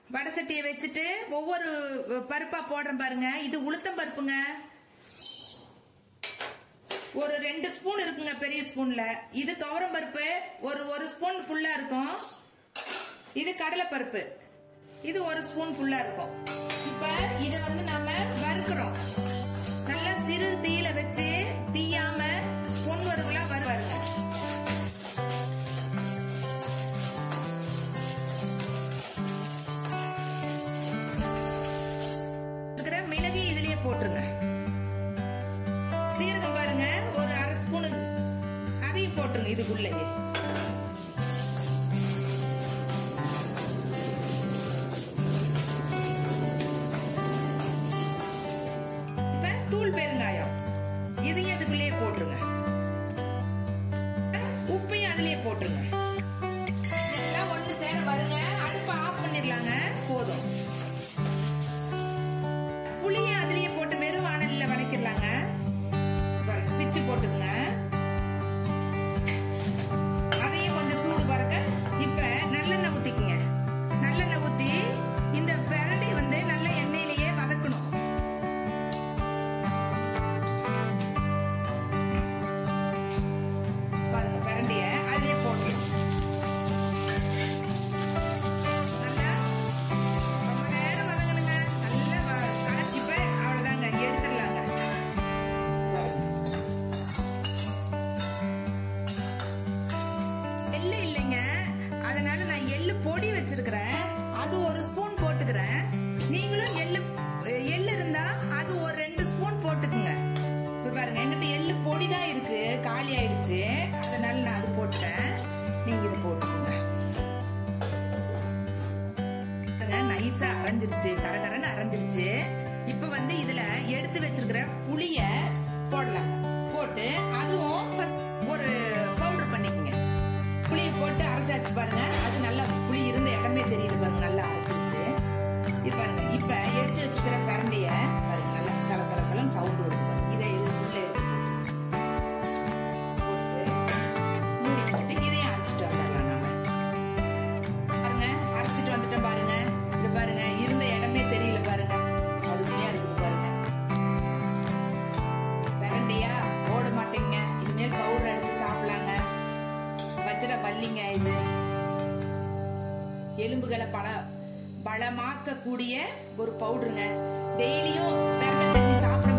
வடை சட்டியை வச்சுட்டு ஒவ்வொரு பருப்பா போடுறேன் பாருங்க இது உளுத்தம் பருப்புங்க ஒரு ரெண்டு ஸ்பூன் இருக்குங்க பெரிய ஸ்பூன்ல இது துவரம் பருப்பு ஒரு ஒரு ஸ்பூன் ஃபுல்லா இருக்கும் இது கடலை பருப்பு இது ஒரு ஸ்பூன் ஃபுல்லா இருக்கும் இப்ப இத வந்து நாம வறுக்கிறோம் நல்லா சிறு தீயில வச்சு தீயாம பொன் வறுவலா வருவாருங்க இருக்கிற மிளகி இதுலயே போட்டுருங்க சீரகம் பாருங்க ஒரு அரை ஸ்பூனு அதையும் போட்டுருங்க இதுக்குள்ளேயே இப்ப தூள் பெருங்காயம் இதையும் அதுக்குள்ளேயே போட்டுருங்க உப்பையும் அதுலயே போட்டுருங்க எல்லாம் ஒண்ணு சேர வருங்க அடுப்பை ஆஃப் பண்ணிடலாங்க போதும் புளிய அதுலயே போட்டு வெறும் வானலில வதக்கிடலாங்க பாருங்க, பிச்சு போட்டுக்குங்க அதையும் கொஞ்சம் சூடு பறக்க இப்ப நல்லெண்ணெய் ஊத்திக்குங்க நல்லெண்ணெய் ஊத்தி இந்த பிரண்டி வந்து நல்ல எண்ணெயிலேயே வதக்கணும் பாருங்க பிரண்டிய அதுலயே போடணும் நல்லா ரொம்ப நேரம் வதங்கணுங்க நல்லா வ- கலக்கி இப்ப அவ்வளவுதாங்க எடுத்துடலாங்க எள்ளு இல்லைங்க அதனால நான் எள்ளு பொடி வச்சிருக்கிறேன் அது ஒரு ஸ்பூன் போட்டுக்கிறேன் நீங்களும் எள்ளு எள்ளு இருந்தா அது ஒரு ரெண்டு ஸ்பூன் போட்டுக்குங்க இப்ப பாருங்க என்கிட்ட எள்ளு பொடி தான் இருக்கு காலி ஆயிடுச்சு அதனால நான் அது போட்டேன் நீங்க இது போட்டுக்கோங்க பாருங்க, நைஸா அரைஞ்சிருச்சு கரகரன்னு அரைஞ்சிருச்சு இப்ப வந்து இதுல எடுத்து வச்சிருக்கிற புளிய போடலாம் போட்டு அதுவும் first ஒரு பவுடர் பண்ணிக்கங்க புளியை போட்டு அரைச்சாச்சு பாருங்க அது நல்லா புளி இருந்த இடமே தெரியுது பாருங்க நல்லா அரைச்சிருச்சு இது பாருங்க இப்ப எடுத்து வச்சிருக்கிற கரண்டிய பாருங்க நல்லா சல சல சலன்னு சவுண்ட் வருது பாருங்க இதை இது உள்ள எடுத்து போட்டு மூடி போட்டு இதையும் அரைச்சிட்டு வந்துடலாம் நாம பாருங்க அரைச்சிட்டு வந்துட்டோம் பாருங்க இது பாருங்க இருந்த இடமே தெரியல பாருங்க அருமையா இருக்குது பாருங்க பிரண்டியா ஓட மாட்டீங்க இனிமேல் பவுடர் அடிச்சு சாப்பிடலாங்க வச்சிட பல்லிங்க இது எலும்புகளை பல பலமாக்க கூடிய ஒரு பவுடருங்க டெய்லியும் பிரண்டை சட்னி சாப்பிட